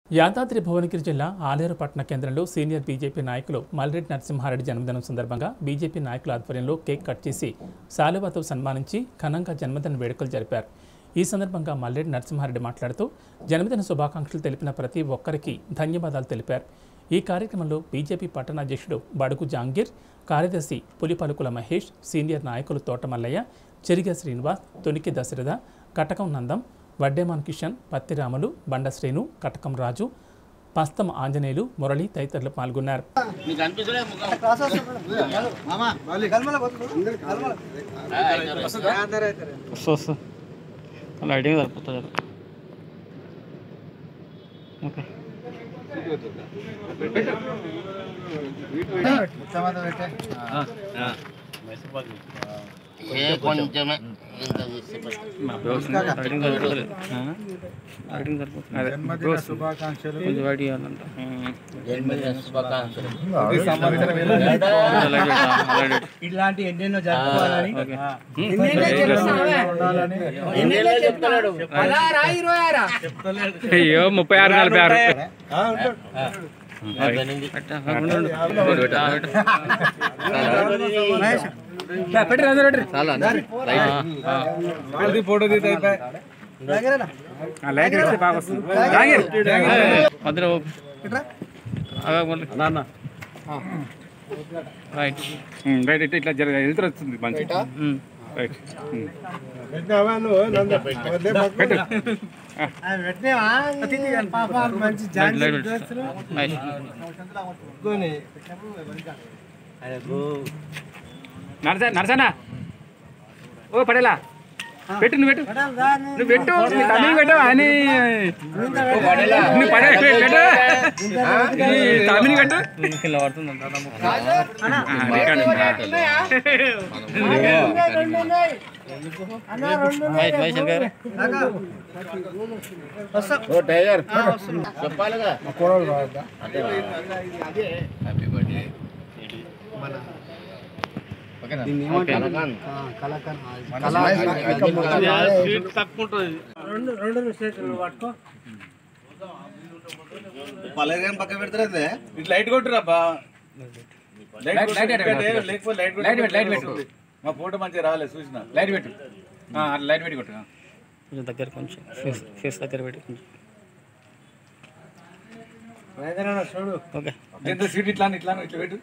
యాదాద్రి భువనగిరి జిల్లా ఆలేరు పట్టణ కేంద్రంలో సీనియర్ బీజేపీ నాయకులు మల్రెడ్డి నరసింహారెడ్డి జన్మదినం సందర్భంగా బీజేపీ నాయకుల ఆధ్వర్యంలో కేక్ కట్ చేసి శాలువాతో సన్మానించి ఘనంగా జన్మదిన వేడుకలు జరిపారు ఈ సందర్భంగా మల్రెడ్డి నరసింహారెడ్డి మాట్లాడుతూ జన్మదిన శుభాకాంక్షలు తెలిపిన ప్రతి ఒక్కరికి ధన్యవాదాలు తెలిపారు ఈ కార్యక్రమంలో బీజేపీ పట్టణాధ్యక్షుడు బడుగు జాంగీర్ కార్యదర్శి పులిపలుకుల మహేష్ సీనియర్ నాయకులు తోటమల్లయ్య చెరిగ శ్రీనివాస్ తొనికి దశరథ కటకం నందం వడ్డేమాన్ కిషన్ పత్తిరాములు బండ శ్రేణు కటకం రాజు పస్తం ఆంజనేయులు మురళి తదితరులు పాల్గొన్నారు మీకు అనిపిస్తలే ముఖం వస్తా వస్తా లైటింగ్ సరిపోతుంది అది. ఓకే ఏ కొంచెమే ఇంత చూస్తే లైటింగ్ సరిపోతుంది లైటింగ్ సరిపోతుంది అదే దోస్త్. కొంచెం వైట్ ఇవ్వాలంట జన్మదిన శుభాకాంక్షలు కొంచెం లైట్ పెట్టా, లైట్ పెట్టు. ఇట్లాంటి ఎన్నెన్నో జరుపుకోవాలని ఓకే ఎన్నేళ్ళో చెప్తున్నాడు అయ్యో ముప్పై ఆరు నలభై ఆరు డెబ్బై ఎనిమిది. పెట్టా, ఉండు, ఉండు. పెట్టా, పెట్టా. ఆ, ఆ. మధ్యలో ఓపు. ఆగా మళ్ళీ. రైట్ రైట్ ఇట్లా ఇట్లా జరగ ఎదురు వస్తుంది మంచి ఉమ్. రైట్ మంచి లైట్ లైట్ పెట్టు. రైట్. నరస నరసనా ఓ పడేలా పెట్టు నువ్వు పెట్టు నువ్వు పెట్టు నీ తమ్మిని పెట్టు అని నువ్వు పడే పెట్టు నీ తమ్మిని పెట్టు ఇలా పడుతుందంట ఆ, రికార్డు. రైట్ రైట్ శంకర్ ఓ టైగర్ చెప్పాలిగా అదే హ్యాపీ బర్త్డే ఓకే కలకాన్ ఇట్లా లైట్ కొట్టురాబ్బా లైట్ కొట్టు. లేకపోతే లైట్ కొట్టు. లైట్ పెట్టు, లైట్ పెట్టు. మా ఫోటో మంచిగా రాలేదు చూసిన లైట్ పెట్టు ఆ, లైట్ పెట్టి కొట్టు కొంచెం దగ్గర కొంచెం ఫేస్ ఫేస్ దగ్గర పెట్టి కొంచెం ఓకే ఎంత సీట్ ఇట్లా ఇట్లా ఇట్లా పెట్టు